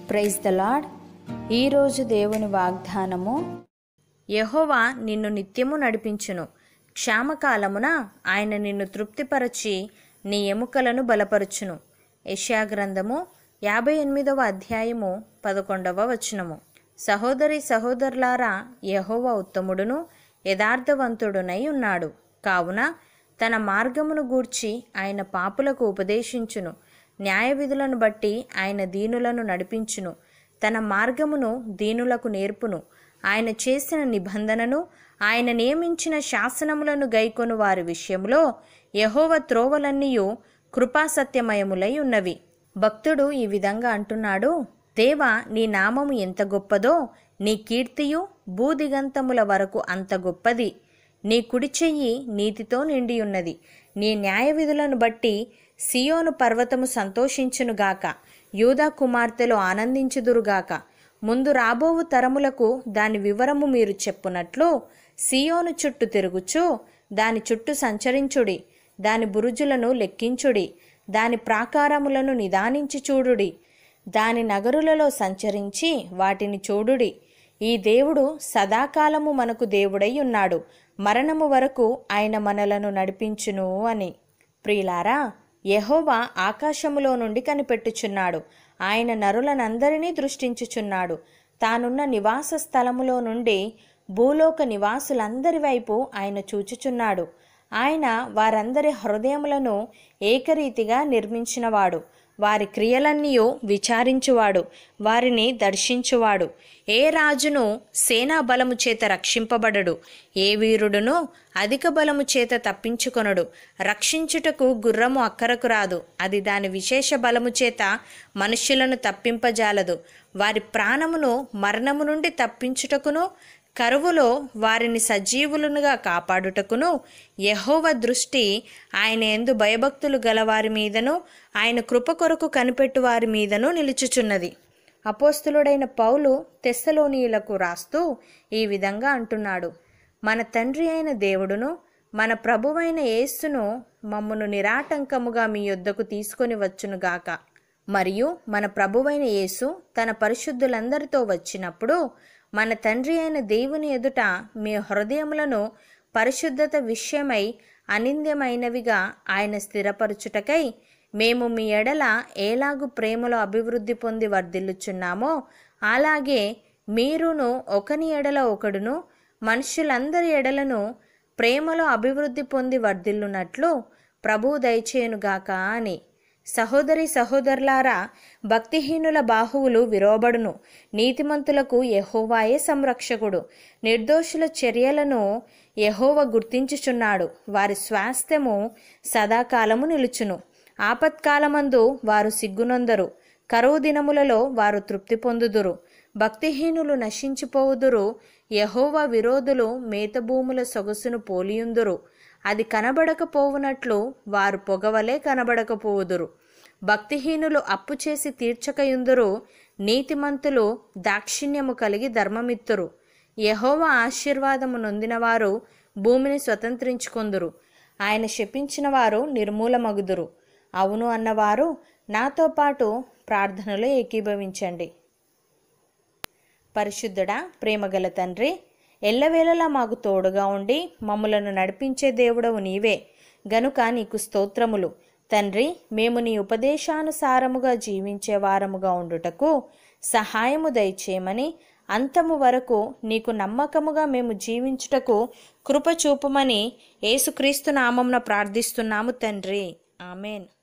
praise the lord ఈరోజు దేవుని వాగ్దానము యెహోవా నిన్ను నిత్యము నడిపించును క్షామకాలమున ఆయన నిన్ను తృప్తిపరచి నీ ఎముకలను బలపరుచును యెషయా గ్రంథము యాభై ఎనిమిదవ అధ్యాయము పదకొండవ వచనము సహోదరి సహోదరులారా యెహోవా ఉత్తముడును యథార్థవంతుడునై ఉన్నాడు కావున తన మార్గమును గూర్చి ఆయన పాపులకు ఉపదేశించును న్యాయ విధులను బట్టి ఆయన దీనులను నడిపించును తన మార్గమును దీనులకు నేర్పును ఆయన చేసిన నిబంధనను ఆయన నియమించిన శాసనములను గైకొను వారి విషయంలో యహోవ త్రోవలన్నీయు కృపాసత్యమయములై ఉన్నవి భక్తుడు ఈ విధంగా అంటున్నాడు దేవా నీ నామము ఎంత గొప్పదో నీ కీర్తియు భూదిగంతముల వరకు అంత గొప్పది నీ కుడి చెయ్యి నీతితో నిండి ఉన్నది నీ న్యాయ విధులను బట్టి సియోను పర్వతము సంతోషించునుగాక యూదా కుమార్తెలు ఆనందించుదురుగాక ముందు రాబోవు తరములకు దాని వివరము మీరు చెప్పునట్లు సియోను చుట్టూ తిరుగుచు దాని చుట్టూ సంచరించుడి దాని బురుజులను లెక్కించుడి దాని ప్రాకారములను నిదానించి చూడుడి దాని నగరులలో సంచరించి వాటిని చూడుడి ఈ దేవుడు సదాకాలము మనకు దేవుడై ఉన్నాడు మరణము వరకు ఆయన మనలను నడిపించును అని ప్రియులారా యెహోవా ఆకాశములో నుండి కనిపెట్టుచున్నాడు ఆయన నరులనందరినీ దృష్టించుచున్నాడు తానున్న నివాస స్థలములో నుండి భూలోక నివాసులందరి వైపు ఆయన చూచుచున్నాడు ఆయన వారందరి హృదయములను ఏకరీతిగా నిర్మించినవాడు వారి క్రియలన్నీ విచారించువాడు వారిని దర్శించువాడు ఏ రాజును సేనా బలము చేత రక్షింపబడడు ఏ వీరుడును అధిక బలము చేత తప్పించుకొనడు రక్షించుటకు గుర్రము అక్కరకు రాదు అది దాని విశేష బలము చేత మనుష్యులను తప్పింపజాలదు వారి ప్రాణమును మరణము నుండి తప్పించుటకును కరువులో వారిని సజీవులుగా కాపాడుటకును యహోవ దృష్టి ఆయన ఎందు భయభక్తులు గలవారి మీదను ఆయన కృప కొరకు కనిపెట్టు వారి మీదను నిలుచుచున్నది అపోస్తులుడైన పౌలు తెస్సలోనియులకు రాస్తూ ఈ విధంగా అంటున్నాడు మన తండ్రి అయిన దేవుడును మన ప్రభువైన యేస్సును మమ్మను నిరాటంకముగా మీ యొద్దకు తీసుకొని వచ్చునుగాక మరియు మన ప్రభువైన యేసు తన పరిశుద్ధులందరితో వచ్చినప్పుడు మన తండ్రి అయిన దేవుని ఎదుట మీ హృదయములను పరిశుద్ధత విషయమై అనింద్యమైనవిగా ఆయన స్థిరపరచుటకై మేము మీ ఎడల ఏలాగు ప్రేమలో అభివృద్ధి పొంది వర్ధిల్లుచున్నామో అలాగే మీరును ఒకని ఎడల ఒకడును మనుషులందరి ఎడలను ప్రేమలో అభివృద్ధి పొంది వర్ధిల్లునట్లు ప్రభు దయచేయునుగాక అని సహోదరి సహోదరులారా భక్తిహీనుల బాహువులు విరోబడును నీతిమంతులకు యహోవాయే సంరక్షకుడు నిర్దోషుల చర్యలను యహోవ గుర్తించుచున్నాడు వారి స్వాస్థ్యము సదాకాలము నిలుచును ఆపత్కాలమందు వారు సిగ్గునొందరు కరువు దినములలో వారు తృప్తి పొందుదురు భక్తిహీనులు నశించిపోవుదురు యహోవా విరోధులు మేతభూముల సొగసును పోలియుందురు అది కనబడకపోవునట్లు వారు పొగవలే కనబడకపోవుదురు భక్తిహీనులు అప్పు చేసి తీర్చకయుందురు నీతిమంతులు దాక్షిణ్యము కలిగి ధర్మమిత్తురు యహోవ ఆశీర్వాదము నొందినవారు భూమిని స్వతంత్రించుకొందురు ఆయన శపించిన వారు నిర్మూలమగుదురు అవును అన్నవారు నాతో పాటు ప్రార్థనలో ఏకీభవించండి పరిశుద్ధుడా ప్రేమగల తండ్రి ఎల్లవేళలా మాకు తోడుగా ఉండి మమ్ములను నడిపించే దేవుడవు నీవే గనుక నీకు స్తోత్రములు తండ్రి మేము నీ ఉపదేశానుసారముగా జీవించే వారముగా ఉండుటకు సహాయము దయచేయమని అంతము వరకు నీకు నమ్మకముగా మేము జీవించుటకు కృప చూపమని యేసుక్రీస్తు నామమున ప్రార్థిస్తున్నాము తండ్రి ఆమెన్